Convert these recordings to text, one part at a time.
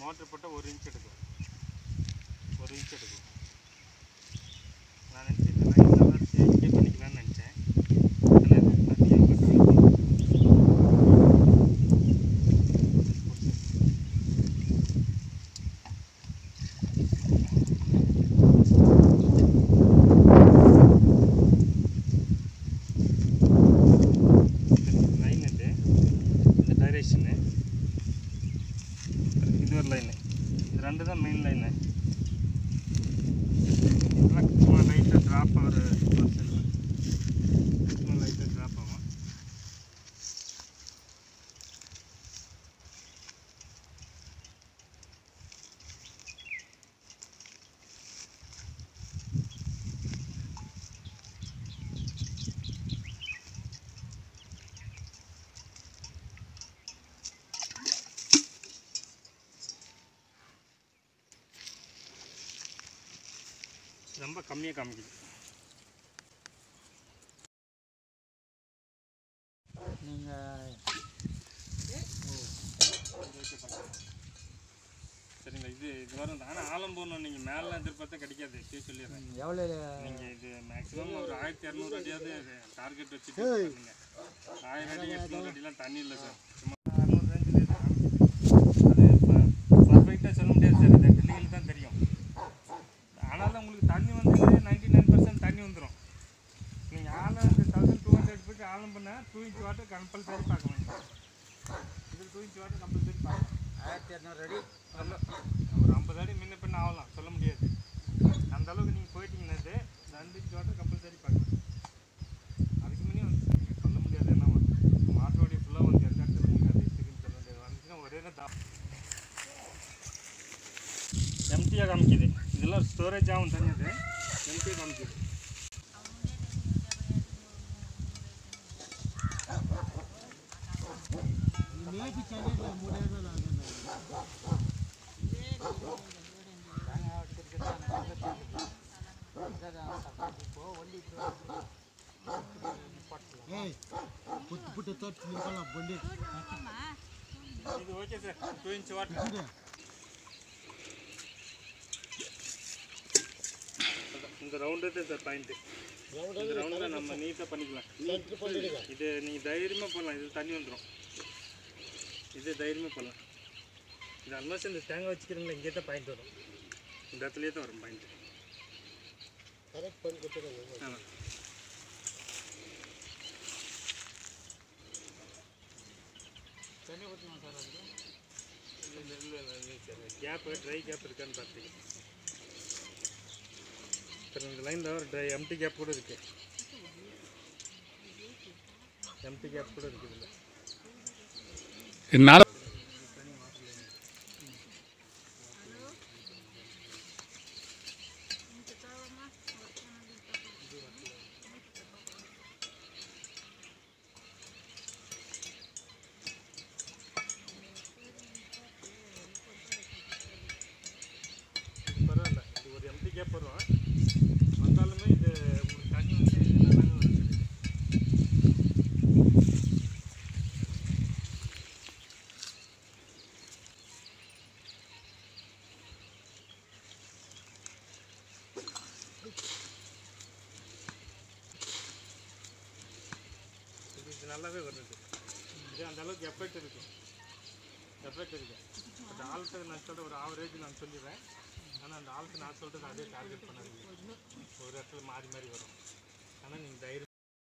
motor போட்டால் ஒரு inch எடுக்கும் ஒரு இன்ச் எடுக்கும் நான் நினச்சேன் இந்த லைனில் வச்சு இங்கே பண்ணிக்கலாம்னு நினச்சேன் ஆனால் இது தனியாக பண்ணாலும் லைன் இது இந்த டைரக்ஷனு இது ஒரு லைனு இது ரெண்டு தான் மெயின் லைனு இதெல்லாம் சும்மா லைட்டாக ட்ராப் ஆகிற சும்மா லைட்டாக ட்ராப் ஆகும் ரொம்ப கம்மியாக காமிக்குது நீங்கள் சரிங்களா இது இது வரும் ஆனால் ஆலம் போகணும் நீங்கள் மேலே எதிர்பார்த்தா கிடைக்காது இப்பயே சொல்லிடுறேன் எவ்வளோ நீங்கள் இது மேக்ஸிமம் ஒரு ஆயிரத்தி இரநூறு அடியாவது டார்கெட் வச்சுட்டு பண்ணுங்க ஆயிரம் அடி எட்நூறு அடிலாம் தண்ணி இல்லை சார் சும்மா அறுநூறு ரேஞ்சில் அது பர்ஃபெக்டாக சொல்ல முடியாது சார் இந்த ட்ரில்லிங்கில் தான் தெரியும் ஆனாலும் உங்களுக்கு தண்ணி வந்து நைன்டி நைன் பர்சன்ட் தண்ணி வந்துடும் நீங்கள் ஆழம் இந்த தௌசண்ட் டூ ஹண்ட்ரட் ஃபீட் ஆழம் பண்ணால் டூ இன்ச் வாட்டர் கம்பல்சரி பார்க்க வேண்டாம் இது டூ இன்ச் வாட்டர் கம்பல்சரி பார்க்கணும் ஆயிரத்தி இரநூறு அடி சொல்ல ஒரு ஐம்பது அடி முன்ன பின்ன ஆகலாம் சொல்ல முடியாது அந்த அளவுக்கு நீங்கள் போயிட்டீங்கன்னா இது ரெண்டு இன்ச் வாட்டர் கம்பல்சரி பார்க்கணும் அதுக்கு முன்னே வந்து நீங்கள் சொல்ல முடியாது என்ன மாட்டோடைய ஃபுல்லாக வந்து எந்த இடத்துல நீங்கள் அது இருக்குன்னு சொல்ல முடியாது வந்துச்சுன்னா ஒரே தான் எம்டியாக காமிக்குது இதெல்லாம் ஸ்டோரேஜ் ஆகும் தனியது எம்டியாக காமிக்குது మేపి చదివిలో మూడేళ్ళు పుట్టు పుట్టు తోటి నింపాల బండి இது okay sir two inch water இந்த ரவுண்டு தான் சார் பாயிண்ட்டு இந்த ரவுண்டில் நம்ம நீட்டாக பண்ணிக்கலாம் இது நீங்கள் தைரியமாக போடலாம் இது தண்ணி வந்துடும் இது தைரியமாக போடலாம் இது ஆல்மோஸ்ட் இந்த தேங்காய் வச்சுக்கிறீங்களா இங்கே தான் பாயிண்ட் வரும் இந்த இடத்துலயே தான் வரும் பாயிண்ட் ஆமாம் இல்லை இல்லை இல்லை சார் கேப்பு ட்ரை கேப் இருக்கான்னு பார்த்தீங்க சார் இந்த லைனில் ஒரு ட்ரை எம்டி கேப் கூட இருக்கு எம்டி கேப் கூட இருக்குது இதில் என்னால் இது பரவாயில்ல இது ஒரு எம்டி கேப் வரும் வந்தாலுமே இது உங்களுக்கு தண்ணி வந்து நல்லாவே வரும் இது இது நல்லாவே வருது இது அந்த அளவுக்கு எஃபெக்ட் இருக்கும் எஃபெக்ட் இருக்கும் அந்த ஆல்ட்டு நான் சொல்கிற ஒரு ஆவரேஜ் நான் சொல்லிடுறேன் ஆனால் அந்த ஆல்ட்டு நான் சொல்கிறது அதே டார்கெட் பண்ணாதீங்க ஒரு இடத்துல மாறி மாறி வரும் ஆனால் நீங்கள் தைரியம்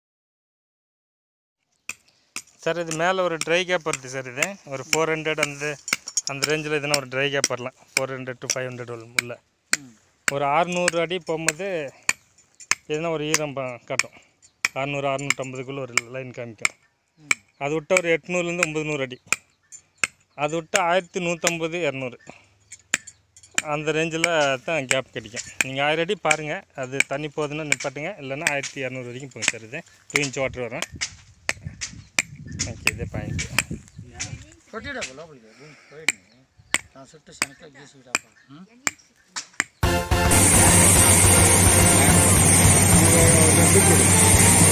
சார் இது மேலே ஒரு ட்ரை கேப் வருது சார் இது ஒரு ஃபோர் ஹண்ட்ரட் அந்த அந்த ரேஞ்சில் எதுனா ஒரு ட்ரை கேப் வரலாம் four hundred to five hundred உள்ள ஒரு அறுநூறு அடி போகும்போது எதுனா ஒரு ஈரம் ப- காட்டும் அறுநூறு அறுநூற்றம்பதுக்குள்ளே ஒரு லைன் காமிக்கும் அது விட்டா ஒரு எட்நூறுலேருந்து ஒம்பது நூறு அடி அது விட்டா ஆயிரத்தி நூற்றம்பது இரநூறு அந்த ரேஞ்சில் தான் கேப் கிடைக்கும் நீங்கள் ஆயிரம் அடி பாருங்கள் அது தண்ணி போகுதுன்னா நிப்பாட்டுங்க இல்லைன்னா ஆயிரத்தி இரநூறு வரைக்கும் போகும் சார் இது டூ இன்ச் வாட்டர் வரும் ஓகே இதே பாயிண்ட் కొట్టిడాకు లోపలికి భూమి పోయింది నా చుట్టూ శనక గీసుకురాపా ரெண்டு